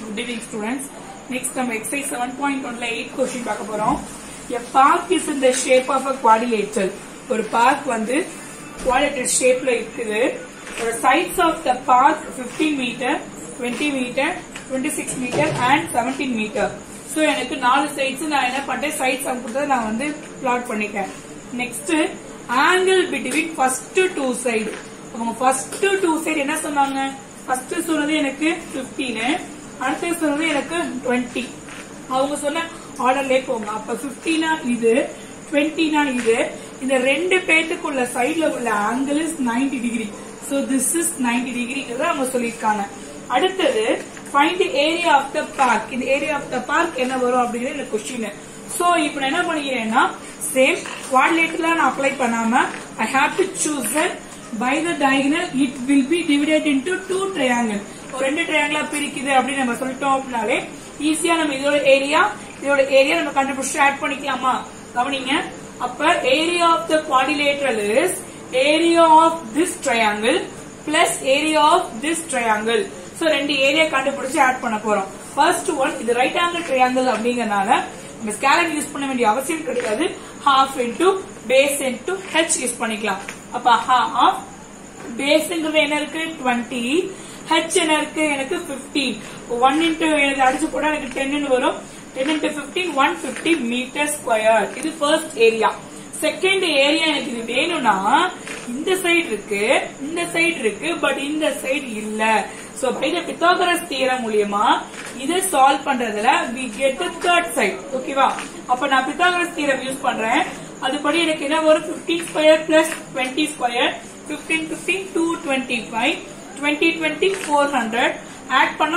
Good evening students next நம்ம exercise seven point ஒன்ல eight question பார்க்க போறோம் a park is in the shape of a quadrilateral ஒரு park வந்து quadrilateral ஷேப்ல இருக்குது ஒரு sides of the park 15 metre 20 metre 26 metre and 17 metre so எனக்கு நாலு சைட்ஸ் நான் என்ன பண்றேன் சைட்ஸ் கொடுத்ததை நான் வந்து பிளாட் பண்ணிட்டேன் next angle between first two side அவங்க ஃபர்ஸ்ட் டூ சைடு என்ன சொன்னாங்க ஃபர்ஸ்ட் சொன்னது எனக்கு 15 அடுத்து சொன்னது எனக்கு 20 அவங்க சொன்ன ஆர்டர்லயே போங்க அப்ப 15 னா இது 20 னா இது இந்த ரெண்டு பேத்துக்குள்ள சைடுல உள்ள angle is 90 degree so this is 90 degree அவங்க சொல்லியிருக்காங்க அடுத்தது find the area of the park இந்த ஏரியா ஆஃப் த பார்க் என்ன வரும் அப்படிங்கிறது இந்த கொஸ்டின் சோ இப்போ நான் என்ன பண்ணிக்கிறேன்னா சேம் குவாட்லேட்டர்ல நான் அப்ளை பண்ணாம I have to choose by the diagonal it will be divided into two triangle ஒரு ரெண்டு ட்ரையாங்கிளா பிரிக்குது அப்படின்னு நம்ம சொல்லிட்டோம் அப்படின்னாலே ஈஸியா நம்ம இதோட ஏரியா இதோட ஏரியா நம்ம கண்டுபிடிச்சு ஆட் பண்ணிக்கலாமா கவனிங்க அப்ப area of the quadrilateral is area of this triangle plus area of this triangle so ரெண்டு ஏரியா கண்டுபிடிச்சு ஆட் பண்ண போறோம் ஃபர்ஸ்ட் ஒன் இது ரைட் ஆங்கிள் ட்ரையாங்கிள் அப்படிங்கறனால நம்ம ஸ்கேலர் யூஸ் பண்ண வேண்டிய அவசியம் கிடையாது half into base into H use பண்ணிக்கலாம் அப்ப ஹாஃப் பேஸ்ங்கிறது என்ன இருக்கு 20 ஹெச் என்ன இருக்கு எனக்கு 15 ஒன் இன்டூ எனக்கு அடிச்சு போட்டா எனக்கு டென் வரும் ten into fifteen one fifty metre square இது ஃபர்ஸ்ட் ஏரியா செகண்ட் ஏரியா எனக்கு இது வேணும்னா இந்த சைடு இருக்கு இந்த சைடு இருக்கு பட் இந்த சைடு இல்ல சோ இந்த பித்தாகரஸ் தியரம் மூலியமா இதை சால்வ் பண்றதுல வி கெட் தேர்ட் சைடு ஓகேவா அப்ப நான் பித்தாகரஸ் தியரம் யூஸ் பண்றேன் அதுபடி எனக்கு என்ன வரும் 15 ஸ்கொயர் பிளஸ் 20 ஸ்கொயர் 15 15 225 20 20 400 ஆட் பண்ணா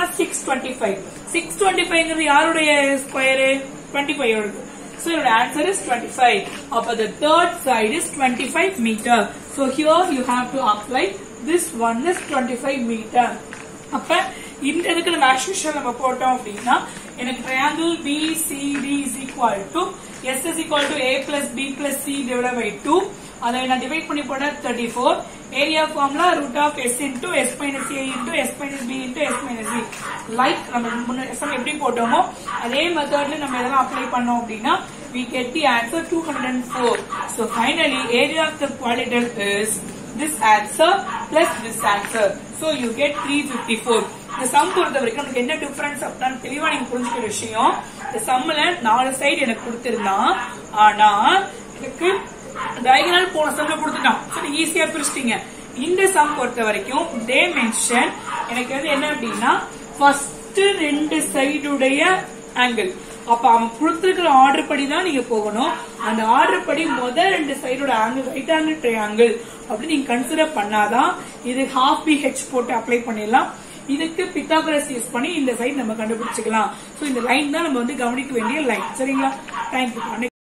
625 625ங்கிறது யாருடைய ஸ்கொயர் 25 யோடது So your answer is 25. Upper the third side is 25 meter. So here you have to apply this one is 25 meter. அப்ப இந்த இதுக்கு நம்ம ஆக்சுவல் நம்ம போட்டோம் அப்படின்னா எனக்கு triangle B C D is equal to S is equal to A plus B plus C divide by two அதை நான் டிவைட் பண்ணி போட தேர்ட்டி ஃபோர் ஏரியா ஃபார்ம்ல root of S into S minus A into S minus B into S minus C like நம்ம முன்ன SM எப்படி போட்டோமோ அதே மெத்தட்ல நம்ம இதெல்லாம் அப்ளை பண்ணோம் அப்படின்னா we get the answer 204 so finally area of the quadrant is this answer plus this answer so you get 354 இந்த சம் பொறுத்த வரைக்கும் நமக்கு என்ன டிஃபரன்ஸ் அப்படின்னு தெளிவா நீங்க புரிஞ்சுக்கிற விஷயம் இந்த சம்ல நாலு சைடு எனக்கு கொடுத்திருந்தான் ஆனா எனக்கு டயகனல் போன சம்ல கொடுத்துட்டான் சரி ஈஸியா பிரிச்சிட்டீங்க இந்த சம் பொறுத்த வரைக்கும் தே மென்ஷன் எனக்கு வந்து என்ன அப்படின்னா ஃபர்ஸ்ட் ரெண்டு சைடுடைய ஆங்கிள் அப்ப அவன் கொடுத்திருக்கிற ஆர்டர் படி தான் நீங்க போகணும் அந்த ஆர்டர் படி முதல் ரெண்டு சைடோட ஆங்கிள் ரைட் ஆங்கிள் ட்ரையாங்கிள் அப்படி நீங்க கன்சிடர் பண்ணாதான் இது ஹாஃப் பி ஹெச் போட்டு அப்ளை பண்ணிடலாம் இதுக்கு பித்தாகரஸ் யூஸ் பண்ணி இந்த சைடு நம்ம கண்டுபிடிச்சுக்கலாம் சோ இந்த லைன் தான் நம்ம வந்து கவனிக்க வேண்டிய லைன் சரிங்களா தேங்க்யூ